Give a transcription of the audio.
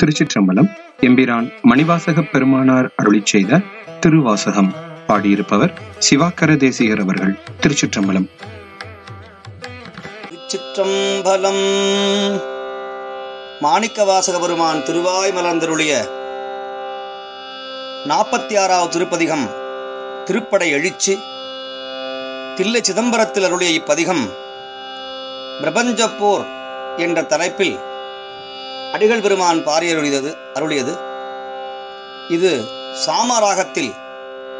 திருச்சிற்றம்பலம் எம்பிரான் மணிவாசகப் பெருமானார் அருளிச் செய்த திருவாசகம் பாடியிருப்பவர் சிவாக்கர தேசிகர் அவர்கள் திருச்சிற்றம்பலம் திருச்சிற்றம்பலம் மாணிக்கவாசக பெருமான் திருவாய் மலர்ந்தருளிய நாற்பத்தி ஆறாவது திருப்பதிகம் திருப்படை எழுச்சி தில்லை சிதம்பரத்தில் அருளிய இப்பதிகம் பிரபஞ்சப்போர் என்ற தலைப்பில் அடிகள் பெருமான் பாரியருளியது அருளியது இது சாமராகத்தில்